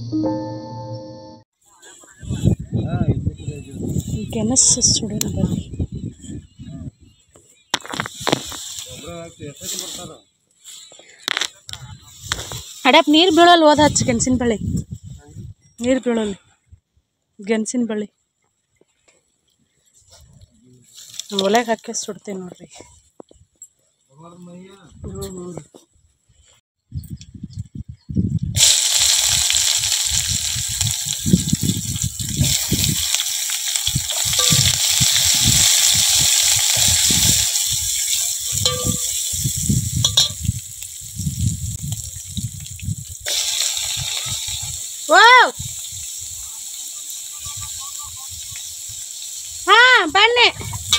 ಗೆಣಸ್ ಸುಡೋಣ ಬರ್ರಿ ಅಡ್ಯಾಪ್ ನೀರು ಬೀಳಲ್ಲ ಓದ್ ಹಚ್ಚಿ ಗೆಣಸಿನ ಬಳ್ಳಿ ನೀರು ಬೀಳಲ್ಲ ಗೆಣಸಿನ ಬಳ್ಳಿ ಒಲೆಗೆ ಹಾಕಿ ಸುಡ್ತೀನಿ ನೋಡ್ರಿ ವಾವ್ ಹಾ ಬನ್ನಿ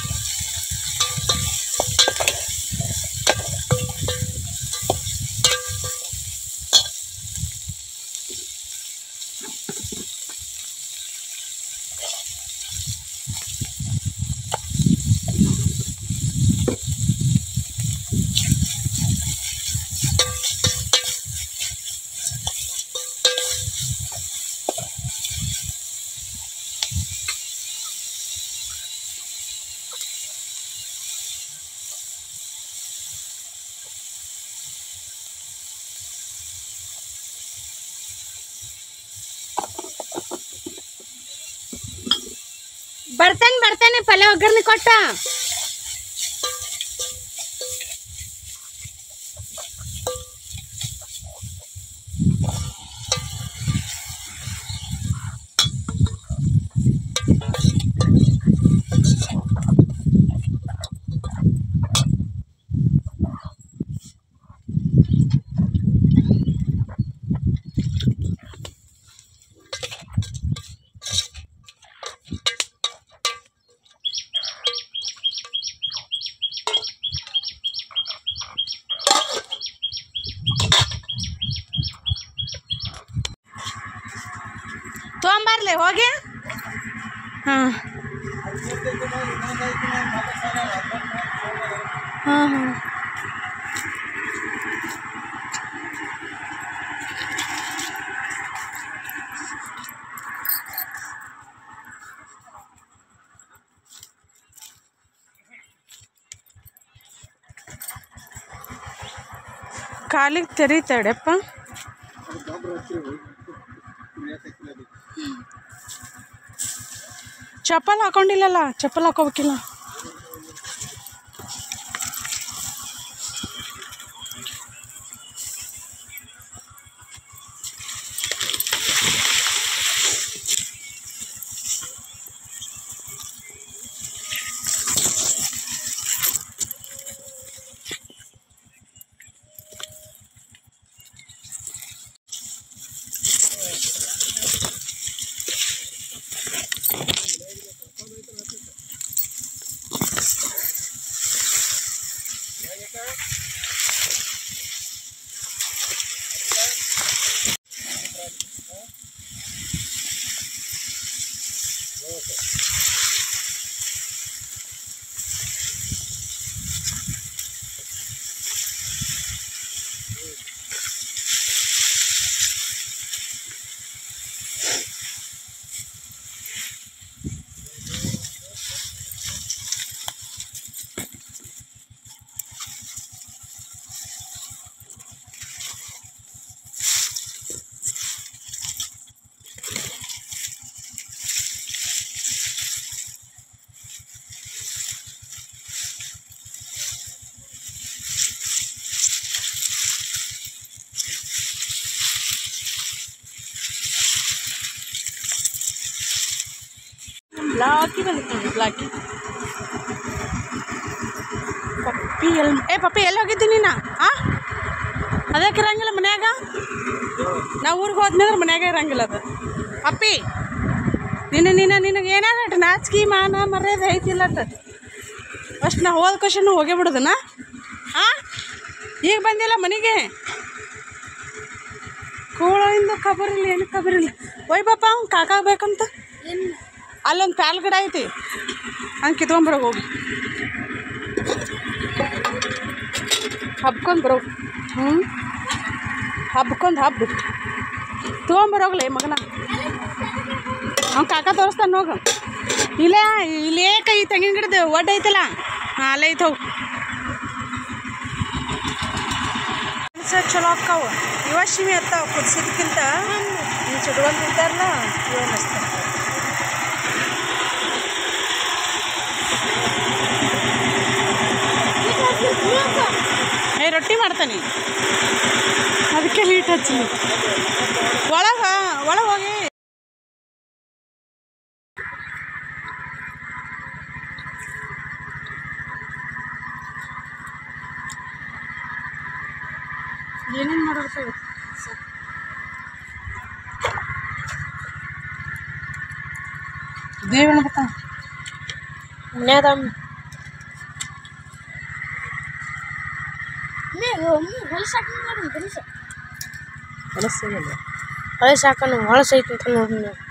ಬರ್ತೇನೆ ಬರ್ತೇನೆ ಪಲ್ಯ ಒಗ್ಗರ್ನಿ ಕೊಟ್ಟ ತೊಗೊಂಬರ್ಲಿ ಹೋಗಿ ಹಾಂ ಹಾಂ ಹಾಂ ಕಾಲಿಗೆ ತೆರೀತಾಡಪ್ಪ ಚಪ್ಪಲ್ ಹಾಕೊಂಡಿಲ್ಲಲ್ಲ ಚಪ್ಪಲ್ ಹಾಕೋಬೇಕಿಲ್ಲ ಬ್ಲಾಕಿ ಬಂದಿತ್ತು ಬ್ಲಾಕಿ ಪಪ್ಪಿ ಎಲ್ಲಿ ಏ ಪಪ್ಪಿ ಎಲ್ಲಿ ಹೋಗಿದ್ದಿ ನೀನು ಆ ಅದಕ್ಕೆ ಇರಂಗಿಲ್ಲ ಮನ್ಯಾಗ ನಾವು ಊರಿಗೆ ಹೋದ್ಮೇಲೆ ಮನ್ಯಾಗ ಇರಂಗಿಲ್ಲ ಅದು ಪಪ್ಪಿ ನಿನ್ನ ನಿನ್ನ ನಿನಗೆ ಏನಾಗಟ್ಟ ನಾಚಿಕೆ ಮಾನ ಮರ್ಯಾದೆ ಐತಿಲ್ಲ ಅಷ್ಟು ನಾ ಹೋದ ಕ್ವಶನ್ ಹೋಗೇ ಬಿಡುದನ ಆ ಈಗ ಬಂದಿಲ್ಲ ಮನೆಗೆ ಕೋಳಿಂದ ಖಬರಿಲ್ಲ ಏನು ಖಬರಿಲ್ಲ ಒಯ್ ಬಾಪ ಅವ್ನು ಕಾಕಾಗ ಬೇಕಂತ ಅಲ್ಲೊಂದು ಪ್ಯಾಲ್ ಗಿಡ ಐತಿ ಹಂಗೆ ಕಿತ್ಕೊಂಬರೋ ಹೋಗಿ ಹಬ್ಕೊಂಡ್ ಬರೋ ಹ್ಞೂ ಹಬ್ಕೊಂಡ್ ಹಬ್ಬ ತೊಗೊಂಬರೋಗ್ಲಿ ಮಗನ ಅವ್ನು ಕಾಕ ತೋರಿಸ್ತಾನೆ ಹೋಗು ಇಲ್ಲೇ ಇಲ್ಲೇ ಕೈ ತೆಂಗಿನ ಗಿಡದ ಒಡ್ಡ ಐತಲ್ಲ ಹಾಂ ಅಲ್ಲೇ ಐತೆ ಹೋಗು ಸರ್ ಚಲೋ ಅಕ್ಕಾವು ಇವ ಶಿಮಿ ಅತ್ತಾವ ಕುದಿಸಿದ್ಕಿಂತ ಈ ಚುಟ್ಕೊಂಡು ತಿಂತಾರಲ್ಲ ಇವ ಮಸ್ತ್ ಏ ರೊಟ್ಟಿ ಮಾಡ್ತಾನೆ ಅದಕ್ಕೆ ಹೀಟ್ ಹಚ್ಚಿ ಒಳಗ ಒಳಗೆ ಹೋಗಿ ಏನೇನು ಮಾಡಿರ್ತೇವೆ ದೇವಣ್ಣ ಬತ್ತ ಮನ್ಯಾಗ ಹೊಲಸ ಹಾಕೊಂಡು ಹೊಲಸ ಐತಿ ಅಂತ ನೋಡಿ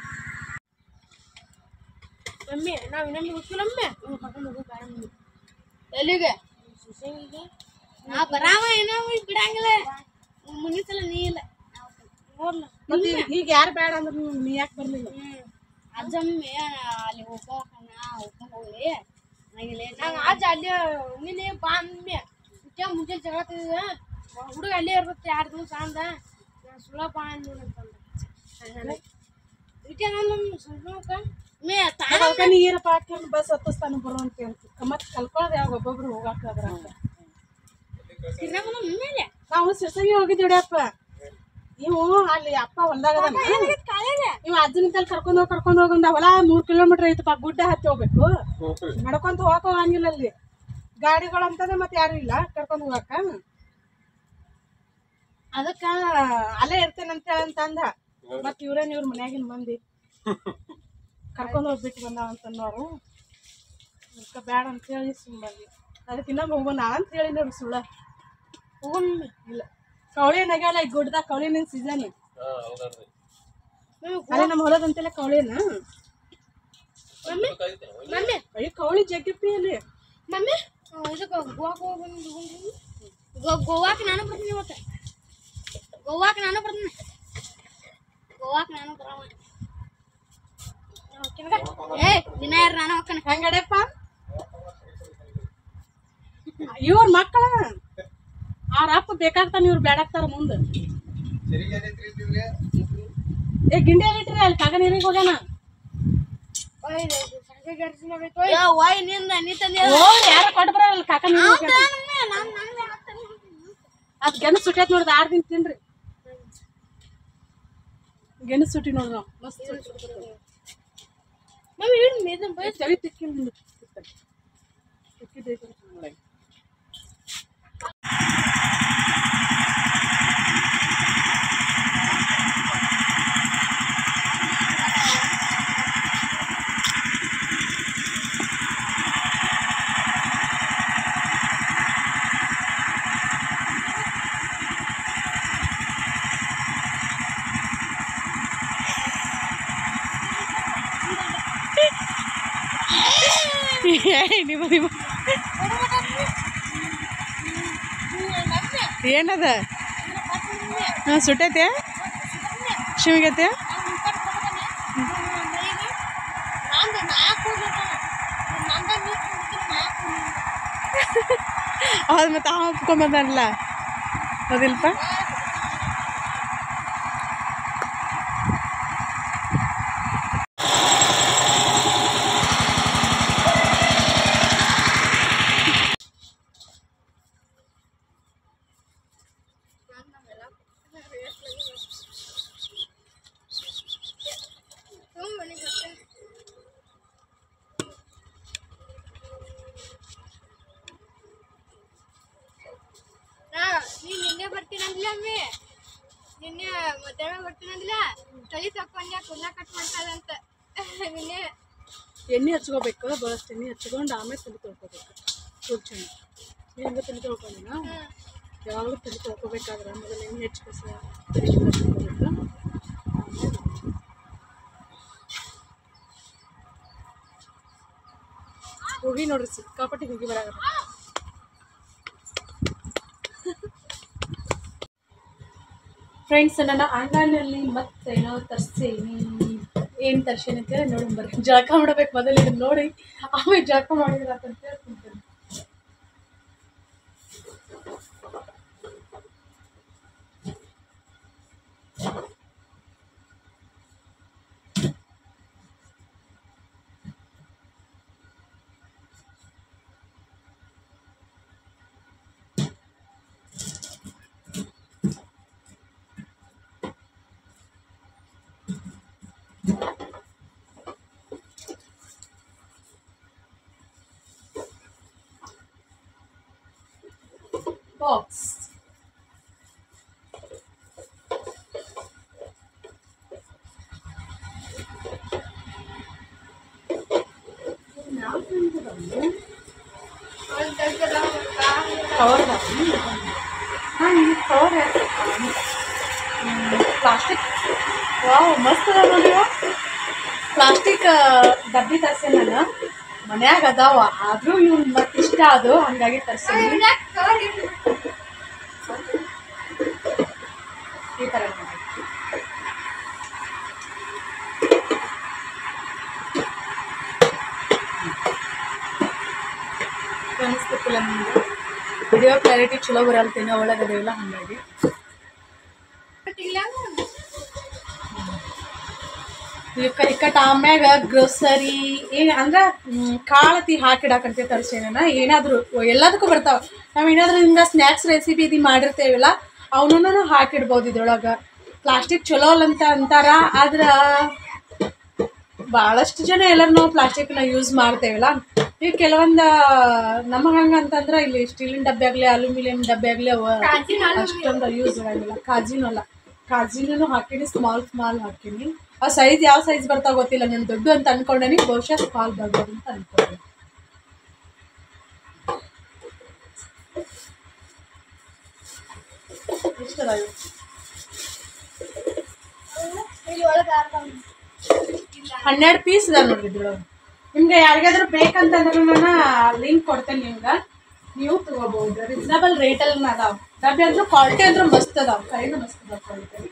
ಮಮ್ಮಿ ನಾವು ಇನ್ನೊಂದು ಹೋಗ್ತೀವಿ ಮಮ್ಮಿ ಕರ್ಕೊಂಡು ಹೋಗಿ ಬೇಡ ಮಮ್ಮಿ ಎಲ್ಲಿಗೆ ನಾ ಬರಾಮ ಏನೋ ಬಿಡಂಗಿಲ್ಲ ಮುಂದಿನ ಸಲ ನೀ ಇಲ್ಲ ನೋಡ್ಲ ಮತ್ತೆ ಈಗ ಯಾರು ಬೇಡ ಅಂದ್ರೆ ನೀವು ನೀ ಯಾಕೆ ಬರಲಿಲ್ಲ ಅಜ್ಜಮ್ಮಿ ಅಲ್ಲಿ ಹೋಗ್ಬೇಕನ್ನ ಹೋಗ್ಕೊಂಡು ಹೋಗ್ಲಿ ನನಗಿಲ್ಲ ನಂಗೆ ಅಜ್ಜ ಅಲ್ಲಿ ನಿನ್ನೆ ಬಾ ಅಂದ್ಮೆ ಮುಂಚೆ ಮುಂಚೆ ಜಗಳ ತಿಂದ ಹುಡುಗ ಅಲ್ಲೇ ಇರ್ಬೇಕು ಎರಡು ದಿವಸ ಅಂದ ನಾನು ಸುಳ್ಳ ಬಾ ಅಂದ್ಕೊಂಡೆ ಇದಕ್ಕೆ ನಾನು ಸುಳ್ಕ ಮೇ ತಾನ ಅದಕ್ಕೆ ನೀರಪ್ಪ ಹಾಕೊಂಡು ಬಸ್ ಹತ್ತಿಸ್ತಾನೆ ಬರೋ ಅಂತ ಹೇಳ್ತಿ ಮತ್ತೆ ಕಲ್ಕೊಳ್ಳೋದು ಯಾವ ಒಬ್ಬೊಬ್ರು ಹೋಗಾಕ ಅದ್ರ ತಿನ್ನಕ ಮೇಲೆ ನಾವು ಸಿರ್ಸಂಗಿ ಹೋಗಿದ್ವಿ ನೋಡ್ಯಪ್ಪ ಇವು ಅಲ್ಲಿ ಅಪ್ಪ ಹೊಲ್ದಾಗ ಇವ ಅಜ್ಜನ ತಲೆ ಕರ್ಕೊಂಡು ಹೋಗಿ ಕರ್ಕೊಂಡು ಹೋಗಂದ ಹೊಲ ಮೂರ್ ಕಿಲೋಮೀಟರ್ ಐತಪ್ಪ ಗುಡ್ಡ ಹತ್ತಿ ಹೋಗ್ಬೇಕು ನಡ್ಕೊಂತ ಹೋಗಕ್ ಹೋಗಂಗಿಲ್ಲ ಅಲ್ಲಿ ಗಾಡಿಗಳು ಅಂತಂದ್ರೆ ಮತ್ತೆ ಯಾರು ಇಲ್ಲ ಕರ್ಕೊಂಡು ಹೋಗಕ್ಕ ಅದಕ್ಕ ಅಲ್ಲೇ ಇರ್ತೇನಂತ ಅಂತ ಅಂದ ಮತ್ ಇವ್ರೇನ್ ಇವ್ರ ಮನ್ಯಾಗಿನ ಮಂದಿ ಕರ್ಕೊಂಡು ಹೋಗ್ಬಿಟ್ಟು ಬಂದಾವ ಅಂತನ್ನೋರು ಅದಕ್ಕೆ ಬ್ಯಾಡ ಅಂತ ಹೇಳಿ ಸುಮ್ ಬಂದ್ವಿ ಅದಕ್ಕೆ ಇನ್ನೊಮ್ಮೆ ಹೋಗೋಣ ಅಂತ ಹೇಳಿ ನೋಡಿ ಸುಳ್ಳ ಹೋಗಮ್ಮಿ ಇಲ್ಲ ಕವಳಿ ನಗ್ಯಾಲ ಈ ಗುಡ್ಡದಾಗ ಕವಳಿನ ಸೀಸನ್ ಅದೇ ನಮ್ಮ ಹೊಲದಂತೆಲ್ಲ ಕವಳಿನ ಮಮ್ಮಿ ಮಮ್ಮಿ ಅಯ್ಯ ಕವಳಿ ಜಗ್ಗಪ್ಪಿ ಅಲ್ಲಿ ಮಮ್ಮಿ ಇದಕ್ಕೆ ಗೋವಾಕ್ ಹೋಗಿ ಗೋವಾಕ್ ನಾನು ಬರ್ತೀನಿ ಇವತ್ತು ಗೋವಾಕ್ ನಾನು ಬರ್ತೀನಿ ಗೋವಾಕ್ ನಾನು ಬರವ ಏ ದಿನ ಯಾರು ನಾನು ಹೋಗ್ತಾನೆ ಹೆಂಗಡೆಪ್ಪ ಇವ್ರ ಮಕ್ಕಳ ಅವ್ರ ಅಪ್ಪ ಬೇಕಾಗ್ತಾನ ಇವ್ರು ಬೇಡಾಗ್ತಾರ ಮುಂದೆ ಏ ಗಿಂಡಿ ಇಟ್ರಿ ಅಲ್ಲಿ ಕಾಗ ನೀರಿಗೆ ಹೋಗ್ಯಾನ ವಾಯ್ ನಿಂದ ನೀ ತಂದಿ ಹೋಗ್ರಿ ಯಾರ ಕೊಟ್ಟು ಬರ ಅಲ್ಲಿ ಕಾಕ ನೀರಿಗೆ ಹೋಗ್ಯಾನ ಅದ್ ಗೆಣಸ್ ಸುಟ್ಯಾತ್ ನೋಡ್ದ ಆರು ದಿನ ತಿನ್ರಿ ಗೆಣಸ್ ಸುಟ್ಟಿ ನೋಡ್ರಿ ನಾವು ಮಸ್ತ್ ಸುಟ್ಟಿ. ಮಮ್ಮಿ ಇಡ್ ಮೇದನ್ ಬೈ ಚಳಿ ತಿಕ್ಕಿ ಮುಂದೆ ತಿಕ್ಕಿದ್ದೈತೆ ಒಳಗೆ ಏಯ್ ನಿಮ್ಮ ನಿಮ್ಮ ಏನದ ಹಾಂ ಸುಟ್ಟೈತೆ ಶಿವಗೈತೆ ಹೌದು ಮತ್ತೆ ಅವ ಒಪ್ಕೊಂಬಂದಲ್ಲ ಹೌದಿಲ್ಪ ನೀನ್ ನಿನ್ನೆ ಬರ್ತೀನಂದ್ಲ ಅಮ್ಮಿ ನಿನ್ನೆ ಮಧ್ಯಾಹ್ನ ಬರ್ತೀನಂದ್ಲ ತಲೆ ತಕೊಂಡ್ಯ ಕುಲ್ಲ ಕಟ್ ಮಾಡ್ತಾಳ ಅಂತ ನಿನ್ನೆ ಎಣ್ಣೆ ಹಚ್ಕೋಬೇಕು ಬರಷ್ಟು ಎಣ್ಣೆ ಹಚ್ಕೊಂಡು ಆಮೇಲೆ ತಲೆ ತೊಳ್ಕೊಬೇಕು ಚೂರು ಚೆಂದ ಹೆಂಗೆ ತಲೆ ತೊಳ್ಕೊಂಡಿನ ಯಾವಾಗಲೂ ತಲೆ ತೊಳ್ಕೊಬೇಕಾದ್ರೆ ಮೊದಲು ಎಣ್ಣೆ ಹಚ್ಕೊಸ ತಲೆ ತೊಳ್ಕೊಬೇಕು ಆಮೇಲೆ ಹೋಗಿ ನೋಡ್ರಿ ಸಿಕ್ಕಾಪಟ್ಟೆ ಹೋಗಿ ಬರಾಗ ಫ್ರೆಂಡ್ಸ್ ನನ್ನ ಆನ್ಲೈನಲ್ಲಿ ಮತ್ತೆ ಏನೋ ತರ್ಸೇನಿ ಏನು ತರ್ಸೇನಿ ಅಂತೇಳಿ ನೋಡಿ ಬರ್ರಿ ಜಳಕ ಮಾಡಬೇಕು ಮೊದಲು ಇದನ್ನ ನೋಡಿ ಆಮೇಲೆ ಜಳಕ ಮಾಡಿದ್ರೆ ಅಂತ ಹೇಳ್ಕೊಂತೀನಿ ಬಾಕ್ಸ್ ಕವರ್ ಹಾಂ ಕವರ್ ಪ್ಲಾಸ್ಟಿಕ್ ವಾವ್ ಮಸ್ತ್ ಅದ ನೋಡಿ ಪ್ಲಾಸ್ಟಿಕ್ ಡಬ್ಬಿ ತರ್ಸೇನಿ ನಾನು ಮನ್ಯಾಗ ಅದಾವ ಆದರೂ ಇವ್ನು ಮತ್ತೆ ಇಷ್ಟ ಅದು ಹಂಗಾಗಿ ತರ್ಸೇನಿ ಈ ಥರ ನೋಡಿ ಕಾಣಿಸ್ತಿಲ್ಲ ನಿಮಗೆ ವಿಡಿಯೋ ಕ್ಲಾರಿಟಿ ಚಲೋ ಬರಲ್ತೇನೆ ಒಳಗಡೆಲ್ಲ ಹಾಗಾಗಿ ಇಕ್ಕ ಇಕ್ಕಟ್ಟು ಆಮ್ಯಾಗ ಗ್ರೋಸರಿ ಏನು ಅಂದ್ರೆ ಮ್, ಕಾಳತಿ ಹಾಕಿಡಾಕಂತೆ ತರಿಸೇನ ಏನಾದರೂ ಎಲ್ಲದಕ್ಕೂ ಬರ್ತಾವೆ ನಾವು ಏನಾದರೂ ಹಿಂಗೆ ಸ್ನ್ಯಾಕ್ಸ್ ರೆಸಿಪಿ ಇದು ಮಾಡಿರ್ತೇವಲ್ಲ ಅವನೂ ಹಾಕಿಡ್ಬೋದು ಇದ್ರೊಳಗೆ ಪ್ಲಾಸ್ಟಿಕ್ ಚಲೋ ಅಲ್ಲ ಅಂತ ಅಂತಾರ ಆದ್ರೆ ಭಾಳಷ್ಟು ಜನ ಎಲ್ಲರೂ ನಾವು ಪ್ಲಾಸ್ಟಿಕ್ನ ಯೂಸ್ ಮಾಡ್ತೇವಲ್ಲ ಈಗ ಕೆಲವೊಂದು ನಮಗೆ ಹಂಗೆ ಅಂತಂದ್ರೆ ಇಲ್ಲಿ ಸ್ಟೀಲಿನ ಡಬ್ಬೆ ಆಗಲಿ ಅಲ್ಯೂಮಿನಿಯಂ ಡಬ್ಬೆ ಆಗಲಿ ಅವ ಅಷ್ಟೊಂದು ಯೂಸ್ ಆಗಂಗಿಲ್ಲ ಕಾಜಿನೂ ಅಲ್ಲ ಕಾಜಿನೂ ಹಾಕೀನಿ ಸ್ಮಾಲ್ ಸ್ಮಾಲ್ ಹಾಕೀನಿ ಆ ಸೈಜ್ ಯಾವ ಸೈಜ್ ಬರ್ತಾವ ಗೊತ್ತಿಲ್ಲ ನಾನು ದೊಡ್ಡ ಅಂತ ಅನ್ಕೊಂಡೇನಿ ಬಹುಶಃ ಸ್ಮಾಲ್ ಬರ್ಬೋದು ಅಂತ ಅನ್ಕೊಂಡೆ ಎಷ್ಟು ಅದಾವ ಇವು? ಹನ್ನೆರಡು ಪೀಸ್ ಇದಾವೆ ನೋಡ್ರಿ ಇದ್ರೊಳಗೆ ನಿಮ್ಗೆ ಯಾರಿಗಾದ್ರೂ ಬೇಕಂತಂದ್ರೆ ನಾನು ಲಿಂಕ್ ಕೊಡ್ತೇನೆ ನಿಮ್ಗೆ ನೀವು ತಗೋಬಹುದು ರೀಸನಬಲ್ ರೇಟಲ್ಲಿ ಅದಾವ ಡಬ್ಬಿ ಅಂದ್ರೆ ಕ್ವಾಲಿಟಿ ಅಂದ್ರೆ ಮಸ್ತ್ ಅದಾವ ಕೈನೂ ಮಸ್ತ್ ಅದಾವ ಕ್ವಾಲಿಟಿ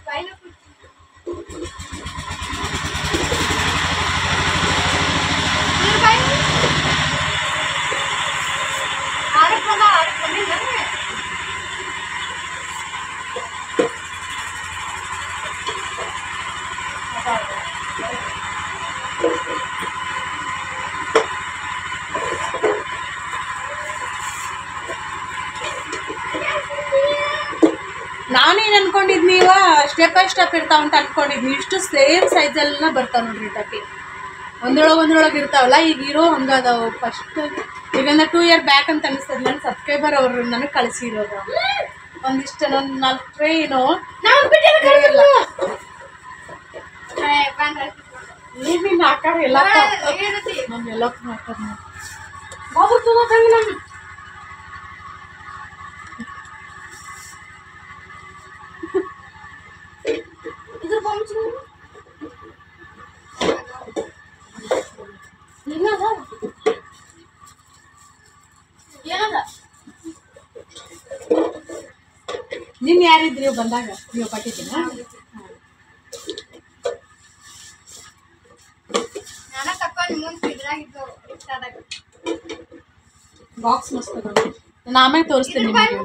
ನಾನೇನು ಅನ್ಕೊಂಡಿದ್ ನೀವ ಸ್ಟೆಪ್ ಬೈ ಸ್ಟೆಪ್ ಇರ್ತಾವ ಅಂತ ಅನ್ಕೊಂಡಿದ್ನಿ ಇಷ್ಟು ಸೇಮ್ ಸೈಜೆಲ್ಲ ಬರ್ತಾವ ನೋಡ್ರಿ ಡಬ್ಬಿ ಒಂದ್ರೊಳಗೆ ಒಂದ್ರೊಳಗೆ ಇರ್ತಾವಲ್ಲ ಈಗ ಇರೋ ಹಂಗ ಅದಾವ ಫಸ್ಟ್ ಈಗ ಟೂ ಇಯರ್ ಬ್ಯಾಕ್ ಅಂತ ಅನಿಸ್ತದ ನನ್ನ ಸಬ್ಸ್ಕ್ರೈಬರ್ ಅವರು ನನಗೆ ಕಳಿಸಿರೋದು ಒಂದಿಷ್ಟು ನನ್ನ ನಾಲ್ಕು ಟ್ರೇ ಏನೋ ಇಲ್ಲ. ನೀವಿನ್ ಹಾಕಾರ ಎಲ್ಲ ನಮ್ಮ ಎಲ್ಲ ಹಾಕಾರ ಬಾಬು ತಗೋತಂಗ ನಮ್ಮ ಇದ್ರ ಬಾಂಬ್ ಏನದ ಏನದ ನಿನ್ ಯಾರಿದ್ರಿ ಬಂದಾಗ ನೀವು ಪಟ್ಟಿದ್ದೀನ ನಾನ ತಕೊಂಡ್ ಮುಂದೆ ಇದ್ರಾಗಿದ್ದು ಇಷ್ಟಾದಾಗ ಬಾಕ್ಸ್ ಮಸ್ತ್ ಅದ ನಾನು ಆಮೇಲೆ ತೋರಿಸ್ತೀನಿ ನಿಮಗೆ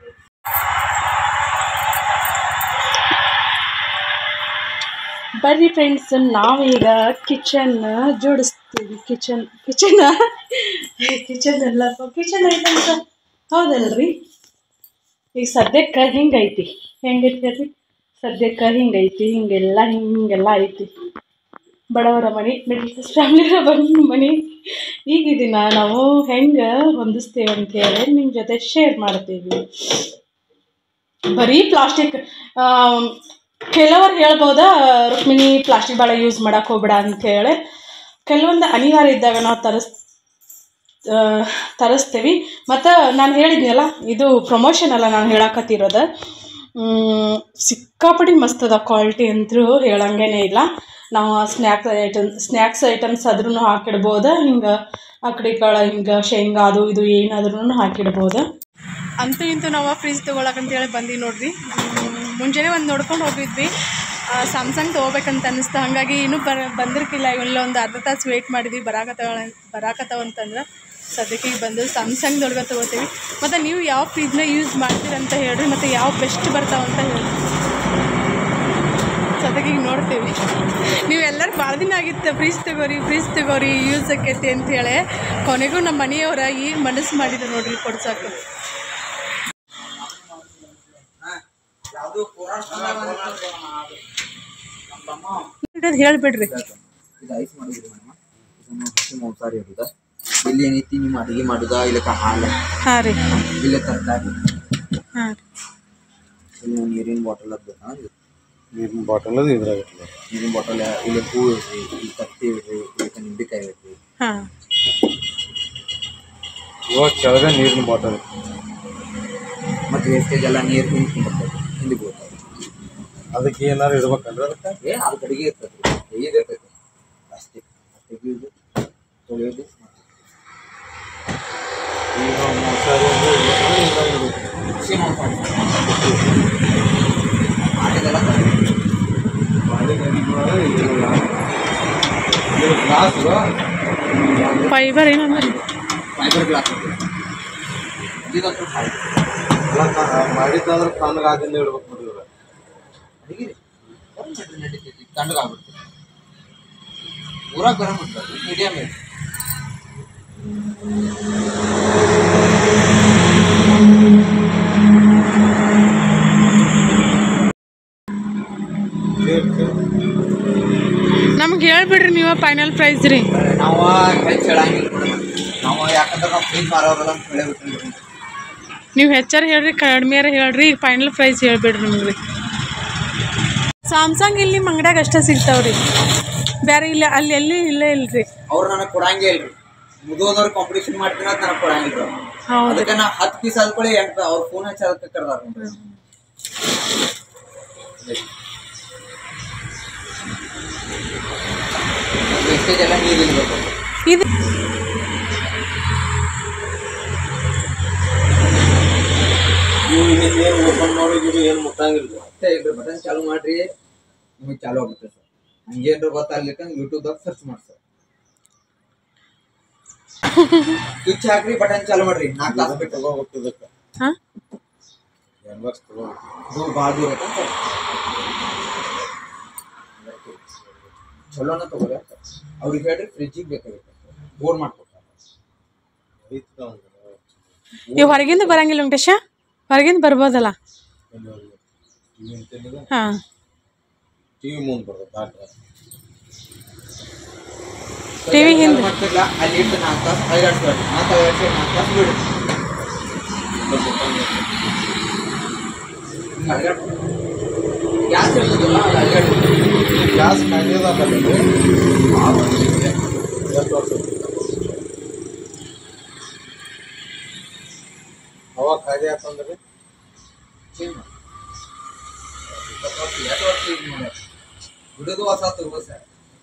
ಬರ್ರಿ ಫ್ರೆಂಡ್ಸ್ ನಾವೀಗ ಕಿಚನ್ ಜೋಡಿಸ್ತೀವಿ ಕಿಚನ್ ಕಿಚನ್ ಕಿಚನ್ ಎಲ್ಲ ಕಿಚನ್ ಐಟಮ್ಸ್ ಹೌದಲ್ರಿ ಈಗ ಸದ್ಯಕ್ಕೆ ಹಿಂಗೈತಿ ಹೆಂಗೈತಿ ರೀ ಸದ್ಯಕ್ಕೆ ಹಿಂಗೈತಿ ಹಿಂಗೆಲ್ಲ ಹಿಂಗೆಲ್ಲ ಐತಿ ಬಡವರ ಮನೆ ಮಿಡ್ಲ್ ಕ್ಲಾಸ್ ಫ್ಯಾಮಿಲಿಯ ಬಂದ ಮನೆ ಈಗ ಇದನ್ನ ನಾವು ಹೆಂಗೆ ಹೊಂದಿಸ್ತೇವೆ ಅಂತ ಹೇಳಿ ನಿಮ್ಮ ಜೊತೆ ಶೇರ್ ಮಾಡ್ತೀವಿ ಬರೀ ಪ್ಲಾಸ್ಟಿಕ್ ಕೆಲವರು ಹೇಳ್ಬೋದ ರುಕ್ಮಿಣಿ ಪ್ಲಾಸ್ಟಿಕ್ ಭಾಳ ಯೂಸ್ ಮಾಡಕ್ಕೆ ಹೋಗ್ಬೇಡ ಅಂತೇಳಿ ಕೆಲವೊಂದು ಅನಿವಾರ್ಯ ಇದ್ದಾಗ ನಾವು ತರಿಸ್ ಆ, ತರಿಸ್ತೀವಿ ಮತ್ತು ನಾನು ಹೇಳಿದ್ನಲ್ಲ ಇದು ಪ್ರಮೋಷನ್ ಅಲ್ಲ ನಾನು ಹೇಳಕತ್ತಿರೋದು ಮ್, ಸಿಕ್ಕಾಪಟ್ಟಿ ಮಸ್ತ್ ಅದ ಕ್ವಾಲಿಟಿ ಅಂತೂ ಹೇಳಂಗೇನೆ ಇಲ್ಲ ನಾವು ಸ್ನ್ಯಾಕ್ಸ್ ಐಟಮ್ ಸ್ನ್ಯಾಕ್ಸ್ ಐಟಮ್ಸ್ ಆದ್ರೂ ಹಾಕಿಡ್ಬೋದು ಹಿಂಗೆ ಆ ಕಡೆ ಈ ಕಡೆ ಹಿಂಗೆ ಶೇಂಗಾ ಅದು ಇದು ಏನಾದ್ರೂ ಹಾಕಿಡ್ಬೋದು ಅಂತೂ ಇಂತೂ ನಾವು ಫ್ರಿಜ್ ತೊಗೊಳಕಂತೇಳಿ ಬಂದೀವಿ ನೋಡ್ರಿ ಹ್ಮ್, ಮುಂಜಾನೆ ಒಂದು ನೋಡ್ಕೊಂಡು ಹೋಗಿದ್ವಿ ಸ್ಯಾಮ್ಸಂಗ್ ತೊಗೋಬೇಕಂತ ಅನ್ನಿಸ್ತು ಹಾಗಾಗಿ ಇನ್ನೂ ಬರ ಬಂದಿರ್ಕಿಲ್ಲ ಇಲ್ಲ ಒಂದು ಅರ್ಧ ತಾಸು ವೆಯ್ಟ್ ಮಾಡಿದ್ವಿ ಬರಾಕತ್ತವ ಬರಾಕತ್ತವ ಅಂತಂದ್ರೆ ಸದ್ಯಕ್ಕೆ ಈಗ ಬಂದು ಸ್ಯಾಮ್ಸಂಗ್ ದೊಡ್ಗ ತೊಗೋತೀವಿ ಮತ್ತು ನೀವು ಯಾವ ಫ್ರಿಜ್ನ ಯೂಸ್ ಮಾಡ್ತೀರಂತ ಹೇಳ್ರಿ ಮತ್ತು ಯಾವ ಬೆಸ್ಟ್ ಬರ್ತಾವಂತ ಹೇಳ್ರಿ ಸದ್ಯಕ್ಕೆ ಈಗ ನೋಡ್ತೀವಿ ನೀವೆಲ್ಲರೂ ಭಾಳ ದಿನ ಆಗಿತ್ತು ಫ್ರಿಜ್ ತಗೋರಿ ಫ್ರಿಜ್ ತಗೋರಿ ಯೂಸ್ ಆಕೈತಿ ಅಂತೇಳಿ ಕೊನೆಗೂ ನಮ್ಮ ಮನೆಯವರ ಈಗ ಮನಸ್ಸು ಮಾಡಿದ್ರು ನೋಡ್ರಿ ಕೊಡ್ಸಕ್ಕೆ ಇಡೋದು ಹೇಳಿಬಿಡ್ರಿ ಇದು ಐಸ್ ಮಾಡಿದ್ರಿ ಮೇಡಮ್ ಇದನ್ನು ಹಸಿ ಮಾಂಸಾಹಾರಿ ಇರುದ ಇಲ್ಲಿ ಏನೈತಿ ನಿಮ್ಮ ಅಡಿಗೆ ಮಾಡುದ ಇಲ್ಲಕ್ಕ ಹಾಲು ಹಾಂ ರೀ ಇಲ್ಲ ತರಕಾರಿ ಹಾಂ ಇಲ್ಲಿ ನೀರಿನ ಬಾಟಲ್ ಅದು ಬೇಕಾ ಇದು ನೀರಿನ ಬಾಟಲ್ ಅದು ಇದ್ರಾಗ ಇರ್ತದೆ. ನೀರಿನ ಬಾಟಲ್ ಇಲ್ಲಿ ಹೂ ಇಡ್ರಿ ಇಲ್ಲಿ ತತ್ತಿ ಇಡ್ರಿ ಇದಕ್ಕ ನಿಂಬೆಕಾಯಿ ಇಡ್ರಿ ಹಾಂ ಇವಾಗ ಕೆಳಗ ನೀರಿನ ಬಾಟಲ್ ಮತ್ತು ವೇಸ್ಟೇಜ್ ಎಲ್ಲ ನೀರು ಹಿಂದೆ ತುಂಬರ್ತದೆ ಹಿಂದೆ ಬೀಳ್ತದೆ ಅದಕ್ಕೆ ಏನಾರು ಇಡ್ಬೇಕಂದ್ರೆ ಅದಕ್ಕೆ ಏ ಅದು ಕಡೆಗೆ ಇರ್ತದೆ ಇದು ಇರ್ತೈತೆ ಪ್ಲಾಸ್ಟಿಕ್ ತೆಗಿಯೋದು ತೊಳೆಯೋದು ಈಗ ಮೊಸರು ಅಂದ್ರೆ ಇಡ್ಬೇಕಂದ್ರೆ ಇದ್ರಾಗ ಇಡ್ಬೇಕು. ಹಸಿ ಮಾಂಸಾಹಾರಿ ಮಾಡಿದೆಲ್ಲ ತರಕಾರಿ ಬಾಳೆಗೆ ಅಡಿಗೆ ಇದಿಲ್ಲ. ಇದು ಗ್ಲಾಸ್ ಫೈಬರ್ ಏನಂದ್ರೆ ಫೈಬರ್ ಗ್ಲಾಸ್ ಇದಂತೂ ಹಾಳು ಎಲ್ಲ ತ- ಮಾಡಿದ್ದಾದ್ರೆ ತಣ್ಣಗಾದಿಂದ ಇಡ್ಬೇಕು ನೋಡಿ ಇವ್ರು. ಅಡಿಗೆ ಗರಂ ಮಾಡ್ರಿ ನಡೀತೈತಿ ತಣ್ಣಗಾಗ್ಬಿಡ್ತೈತಿ ಊರಾಗ ಗರಂ ಇರ್ತದೆ ಮೀಡಿಯಮ್ ಇರ್ತದೆ ನಮ್ಗೆ ಹೇಳ್ಬಿಡ್ರಿ ನೀವು ಫೈನಲ್ ಪ್ರೈಸ್ ರೀ ನಾವು ಹೆಚ್ಚು ಹೇಳಂಗಿಲ್ಲ ನಾವು ಯಾಕಂದ್ರೆ ನಾವು ಫ್ರೀಜ್ ಮಾರೋರಲ್ಲ ಅಂತ ಹೇಳೇಬಿಟ್ರಿ ನೀವು ಹೆಚ್ಚಾರ ಹೇಳ್ರಿ ಕಡಿಮೆಯಾರ ಹೇಳ್ರಿ ಫೈನಲ್ ಪ್ರೈಸ್ ಹೇಳ್ಬಿಡ್ರಿ ನಿಮ್ಗೆ ಸ್ಯಾಮ್ಸಂಗ್ ಇಲ್ಲಿ ನಿಮ್ಮ ಅಂಗಡ್ಯಾಗ ಅಷ್ಟೇ ಸಿಗ್ತಾವ್ರಿ ಬೇರೆ ಇಲ್ಲ ಅಲ್ಲಿ ಎಲ್ಲಿ ಇಲ್ಲೇ ಇಲ್ರಿ ಅವ್ರು ನನಗೆ ಕೊಡಂಗೇ ಇಲ್ರಿ ಮುದೋದವ್ರು ಕಾಂಪಿಟೇಷನ್ ಮಾಡ್ತೀನಿ ಅಂತ ನನಗೆ ಕೊಡಂಗಿಲ್ಲ ಅವ್ರು. ಹೌದು ಅದಕ್ಕೆ ನಾ ಹತ್ತು ಪೀಸ್ ಆದ್ಕೊಳ್ಳಿ ಎಂಟು ಅವ್ರ ಫೋನ್ ಹಚ್ಚಿ ಅದಕ್ಕೆ ಕರ್ದಾರ ವೇಸ್ಟೇಜ್ ಎಲ್ಲ ನೀರು ಇಲ್ಬೇಕು ಇದು ಇವು ಇನ್ನೇನು ಏನು ಓಪನ್ ಮಾಡೋದು ಏನು ಮುಟ್ಟಂಗಿಲ್ಲ ಮತ್ತೆ ಇದ್ರ ಬಟನ್ ಚಾಲು ಮಾಡ್ರಿ ನಿಮಗೆ ಚಾಲು ಆಗುತ್ತೆ ಸರ್ ಹಂಗೇನ್ರ ಗೊತ್ತಾಗ್ಲಿಕ್ಕ ಯೂಟ್ಯೂಬ್ದಾಗ ಸರ್ಚ್ ಮಾಡಿ ಸರ್ ಸ್ವಿಚ್ ಹಾಕ್ರಿ ಬಟನ್ ಚಾಲು ಮಾಡ್ರಿ ನಾಲ್ಕು ತಾಸು ಬಿಟ್ಟು ತಗೋಬೇಕು ಇದಕ್ಕೆ ಹಾಂ ಎಂಬತ್ತು ತಗೋಬೇಕು ದೂರ ಭಾಳ ದೂರ ಐತೆ ಸರ್ ಚಲೋನ ತಗೋರಿ ಅವ್ರಿಗೆ ಹೇಳ್ರಿ ಫ್ರಿಜ್ಜಿಗೆ ಬೇಕಾಗುತ್ತೆ ಬೋರ್ಡ್ ಮಾಡ್ಕೊಡ್ತಾರೆ ಐತೆ ಒಂದು. ಇವು ಹೊರಗಿಂದ ಬರಂಗಿಲ್ಲ ವೆಂಕಟೇಶ ಹೊರಗಿಂದ ಬರ್ಬೋದಲ್ಲ ಎಲ್ಲಿ ಹೋಗಿ? ಟಿವಿ ಅಂತೇನಿದೆ ಹಾಂ ಟಿವಿ ಮುಂದೆ ಬರ್ತದೆ ದಾಟ್ರೆ ಟಿ ವಿ ಹಿಂದೆ ಮಾಡ್ತಿರ್ಲ ಅಲ್ಲಿ ಇಟ್ಟು ನಾಲ್ಕು ತಾಸು ಹೈರಾಡ್ಸ್ಬೇಡ್ರಿ ಮತ್ತೆ ಹೈರಾಡ್ಸಿ ನಾಲ್ಕು ತಾಸು ಬಿಡ್ರಿ ಗ್ಯಾಸ್ ಇರ್ತದಲ್ಲ ಅದು ಹೈರಾಡ್ರಿ ಗ್ಯಾಸ್ ಕಾಯ್ದೆದಾಗ ಎಷ್ಟು ವರ್ಷ ಅವಾಗ ಕಾಯ್ದೆ ಆತಂದ್ರೆ ಚೇಂಜ್ ಮಾಡಿ ಇಪ್ಪತ್ತು ವರ್ಷ ಎರಡು ವರ್ಷ ಯೂಸ್ ಮಾಡ್ಯಾರ ಬಿಡೋದು ಹೊಸ ತಗೋ ಸರ್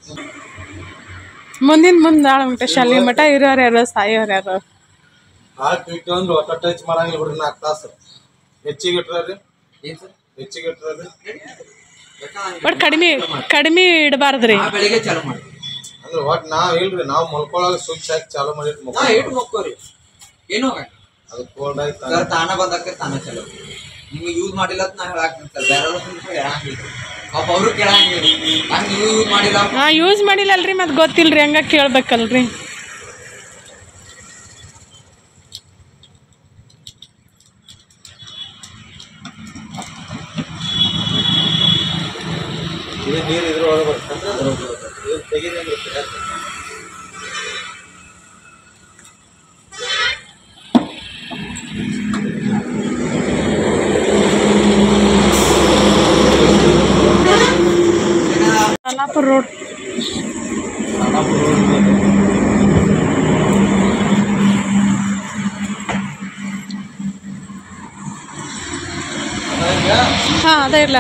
ಮುಂದಿನ ಮುಂದೆ ಆಳ ವೆಂಕಟೇಶ ಅಲ್ಲಿ ಮಠ ಇರೋರು ಯಾರು ಸಾಯೋರು ಯಾರು ಹಾಕಿ ಇಟ್ಕೊಂಡು ಒಟ್ಟ ಟಚ್ ಮಾಡಂಗಿಲ್ಲ ಬಿಡ್ರಿ ನಾಲ್ಕು ತಾಸು ಹೆಚ್ಚಿಗೆ ಇಟ್ರಿ ಏನು ಸರ್ ಹೆಚ್ಚಿಗೆ ಇಟ್ರಿ ಬಟ್ ಕಡಿಮೆ ಕಡಿಮೆ ಇಡಬಾರ್ದ್ರಿ ಆ ಬೆಳಿಗ್ಗೆ ಚಾಲು ಮಾಡಿ ಅಂದ್ರೆ ಒಟ್ ನಾವ್ ಇಲ್ರಿ ನಾವು ಮಲ್ಕೊಳಗ ಸ್ವಿಚ್ ಹಾಕಿ ಚಾಲು ಮಾಡಿ ನಾ ಇಟ್ಟು ಮಕ್ಕೋರಿ ಏನೂ ಆಗಲ್ಲ ಅದು ಕೋಲ್ಡ್ ಆಯ್ತು ಸರ್ ತಾನ ಬಂದಕ್ಕೆ ತಾನ ಚಲೋ ನಿಮ್ಗೆ ಯೂಸ್ ಮಾಡಿಲ್ಲ ಅಂತ ನಾ ಹೇಳಾಕ್ತೀನಿ ಸರ್ ಬೇರೆ ಹೇಳಂಗಿಲ್ಲ ಪಾಪ ಅವರು ಕೇಳಂಗಿಲ್ಲ ಹಂಗೆ ನೀವು ಯೂಸ್ ಮಾಡಿಲ್ಲ ಹಾಂ ಯೂಸ್ ಮಾಡಿಲ್ಲಲ್ರಿ ಮತ್ತೆ ಗೊತ್ತಿಲ್ರಿ ಹಂಗ ಕೇಳ್ಬೇಕಲ್ರಿ ಇದು ನೀರು ಇದ್ರೊಳಗೆ ಬರ್ತಂದ್ರೆ ಇದು ತೆಗೀರಿ ಅಂದ್ರೆ ತೆಗ್ಯಾಕ. ಅಲ್ಲಾಪುರ ರೋಡ್ ಖಾನಾಪುರ road ಇದೆ. ಅದಂಗ ಹಾಂ ಅದೇ ಇಲ್ಲ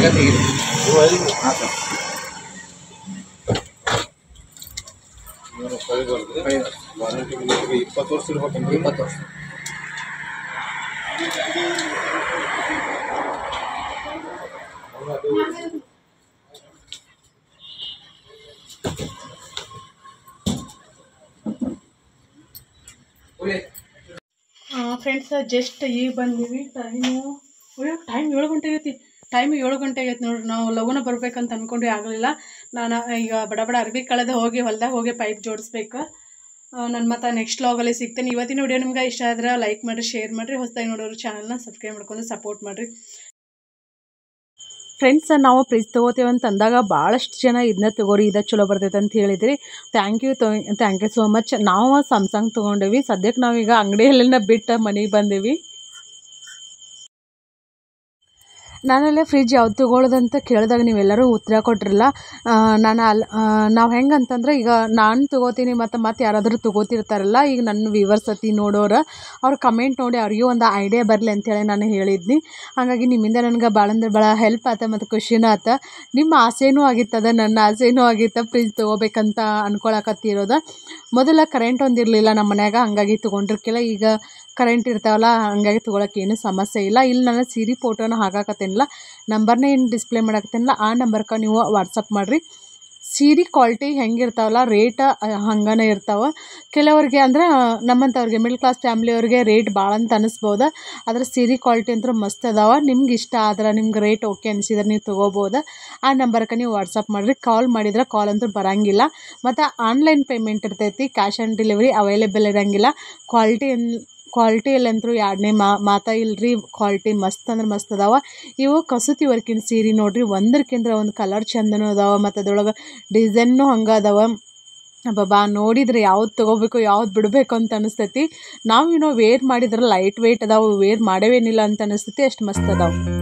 ಎಲ್ಲ ತೆಗೀರಿ ಇವು ಐದು ಹಾಂ ಸರ್ ಇವರು ಕೈ ಬರ್ದ್ರಿ ವಾರಂಟಿ ನಿಮಗೆ ಇಪ್ಪತ್ತು ವರ್ಷ ಇರ್ಬೇಕಂದ್ರೆ ಇಪ್ಪತ್ತು ವರ್ಷ ಫ್ರೆಂಡ್ಸ್ ಜಸ್ಟ್ ಈಗ ಬಂದೀವಿ ಟೈಮು ಅಯ್ಯೋ ಟೈಮ್ ಏಳು ಗಂಟೆ ಆಗೈತಿ ಟೈಮ್ ಏಳು ಗಂಟೆ ಆಗೈತಿ ನೋಡ್ರಿ ನಾವು ಲಘುನ ಬರ್ಬೇಕಂತ ಅಂದ್ಕೊಂಡ್ವಿ ಆಗಲಿಲ್ಲ ನಾನು ಈಗ ಬಡ ಬಡ ಅರ್ಬಿ ಕಳೆದ ಹೋಗಿ ಹೊಲ್ದಾಗ ಹೋಗಿ ಪೈಪ್ ಜೋಡಿಸ್ಬೇಕು ನಾನು ಮತ್ತೆ ನೆಕ್ಸ್ಟ್ ಲಾಗಲ್ಲಿ ಸಿಗ್ತೇನೆ ಇವತ್ತಿನ ವಿಡಿಯೋ ನಿಮ್ಗೆ ಇಷ್ಟ ಆದ್ರೆ ಲೈಕ್ ಮಾಡಿರಿ ಶೇರ್ ಮಾಡಿರಿ ಹೊಸದಾಗಿ ನೋಡೋರು ಚಾನಲ್ನ ಸಬ್ಸ್ಕ್ರೈಬ್ ಮಾಡ್ಕೊಂಡು ಸಪೋರ್ಟ್ ಮಾಡಿರಿ ಫ್ರೆಂಡ್ಸ್ ನಾವು ಫ್ರಿಜ್ ತೊಗೋತೀವಿ ಅಂತ ಅಂದಾಗ ಭಾಳಷ್ಟು ಜನ ಇದನ್ನ ತೊಗೋರಿ ಇದು ಚಲೋ ಬರ್ತೈತೆ ಅಂತ ಹೇಳಿದ್ರಿ thank you thank you so much ನಾವು ಸ್ಯಾಮ್ಸಂಗ್ ತೊಗೊಂಡೇವಿ ಸದ್ಯಕ್ಕೆ ನಾವೀಗ ಅಂಗಡಿಯಲ್ಲೆಲ್ಲ ಬಿಟ್ಟು ಮನೆಗೆ ಬಂದೀವಿ ನಾನಲ್ಲೇ ಫ್ರಿಜ್ ಯಾವ್ದು ತೊಗೊಳ್ಳೋದಂತ ಕೇಳಿದಾಗ ನೀವೆಲ್ಲರೂ ಉತ್ತರ ಕೊಟ್ರಲ್ಲ ಆ, ನಾನು ಅಲ್ಲಿ ನಾವು ಹೆಂಗೆ ಅಂತಂದ್ರೆ ಈಗ ನಾನು ತೊಗೋತೀನಿ ಮತ್ತು ಮತ್ತೆ ಯಾರಾದರೂ ತೊಗೋತಿರ್ತಾರಲ್ಲ ಈಗ ನನ್ನ ವ್ಯೂವರ್ಸ್ ಅತಿ ನೋಡೋರು ಅವ್ರ ಕಮೆಂಟ್ ನೋಡಿ ಅವ್ರಿಗೂ ಒಂದು ಐಡಿಯಾ ಬರಲಿ ಅಂತೇಳಿ ನಾನು ಹೇಳಿದ್ನಿ ಹಾಗಾಗಿ ನಿಮ್ಮಿಂದ ನನಗೆ ಭಾಳ ಅಂದ್ರೆ ಭಾಳ ಹೆಲ್ಪ್ ಆತ ಮತ್ತು ಖುಷಿನೂ ಆತ ನಿಮ್ಮ ಆಸೆನೂ ಆಗಿತ್ತದ ನನ್ನ ಆಸೆನೂ ಆಗಿತ್ತ ಫ್ರಿಜ್ ತೊಗೋಬೇಕಂತ ಅನ್ಕೊಳಕತ್ತಿರೋದು ಮೊದಲ ಕರೆಂಟ್ ಒಂದು ಇರಲಿಲ್ಲ ನಮ್ಮ ಮನ್ಯಾಗ ಹಂಗಾಗಿ ತೊಗೊಂಡಿರ್ಕಿಲ್ಲ ಈಗ ಕರೆಂಟ್ ಇರ್ತಾವಲ್ಲ ಹಂಗಾಗಿ ತೊಗೊಳಕ್ಕೆ ಏನೂ ಸಮಸ್ಯೆ ಇಲ್ಲ ಇಲ್ಲಿ ನಾನು ಸೀರೆ ಫೋಟೋನ ಹಾಕಾಕತ್ತೇನಲ್ಲ ನಂಬರ್ನೇ ಏನು ಡಿಸ್ಪ್ಲೇ ಮಾಡಾಕತ್ತೇನಲ್ಲ ಆ ನಂಬರ್ಗೆ ನೀವು ವಾಟ್ಸಪ್ ಮಾಡಿರಿ ಸೀರೆ ಕ್ವಾಲಿಟಿ ಹೆಂಗಿರ್ತಾವಲ್ಲ ರೇಟ್ ಹಂಗನೇ ಇರ್ತಾವೆ ಕೆಲವ್ರಿಗೆ ಅಂದ್ರೆ ನಮ್ಮಂಥವ್ರಿಗೆ ಮಿಡ್ಲ್ ಕ್ಲಾಸ್ ಫ್ಯಾಮ್ಲಿಯವ್ರಿಗೆ ರೇಟ್ ಭಾಳ ಅಂತ ಅನಿಸ್ಬೋದು ಆದ್ರೆ ಸೀರೆ ಕ್ವಾಲಿಟಿ ಅಂತೂ ಮಸ್ತ್ ಅದಾವ ನಿಮ್ಗೆ ಇಷ್ಟ ಆದ್ರೆ ನಿಮ್ಗೆ ರೇಟ್ ಓಕೆ ಅನಿಸಿದ್ರೆ ನೀವು ತೊಗೋಬೋದು ಆ ನಂಬರ್ಗೆ ನೀವು ವಾಟ್ಸಪ್ ಮಾಡಿರಿ ಕಾಲ್ ಮಾಡಿದ್ರೆ ಕಾಲ್ ಅಂತೂ ಬರೋಂಗಿಲ್ಲ ಮತ್ತು ಆನ್ಲೈನ್ ಪೇಮೆಂಟ್ ಇರ್ತೈತಿ ಕ್ಯಾಶ್ ಆನ್ ಡೆಲಿವರಿ ಅವೈಲೇಬಲ್ ಇರೋಂಗಿಲ್ಲ ಕ್ವಾಲಿಟಿ ಕ್ವಾಲಿಟಿಯಲ್ಲಂತೂ ಎರಡನೇ ಮಾತಾ ಇಲ್ರಿ ಕ್ವಾಲಿಟಿ ಮಸ್ತ್ ಅಂದ್ರೆ ಮಸ್ತ್ ಅದಾವ ಇವು ಕಸೂತಿ ವರ್ಕಿನ ಸೀರೆ ನೋಡ್ರಿ ಒಂದಕ್ಕಿಂತ ಒಂದು ಕಲರ್ ಚಂದನೂ ಅದಾವ ಮತ್ತು ಅದ್ರೊಳಗೆ ಡಿಸೈನ್ನು ಹಂಗೆ ಅದಾವ ಅಬ್ಬಬ್ಬಾ ನೋಡಿದ್ರೆ ಯಾವ್ದು ತೊಗೋಬೇಕು ಯಾವ್ದು ಬಿಡಬೇಕು ಅಂತ ಅನಿಸ್ತೈತಿ ನಾವು ಏನೋ ವೇರ್ ಮಾಡಿದ್ರೆ ಲೈಟ್ ವೆಯ್ಟ್ ಅದಾವೆ ವೇರ್ ಮಾಡೇವೇನಿಲ್ಲ ಅಂತ ಅನಿಸ್ತೈತಿ ಅಷ್ಟು ಮಸ್ತ್ ಅದಾವೆ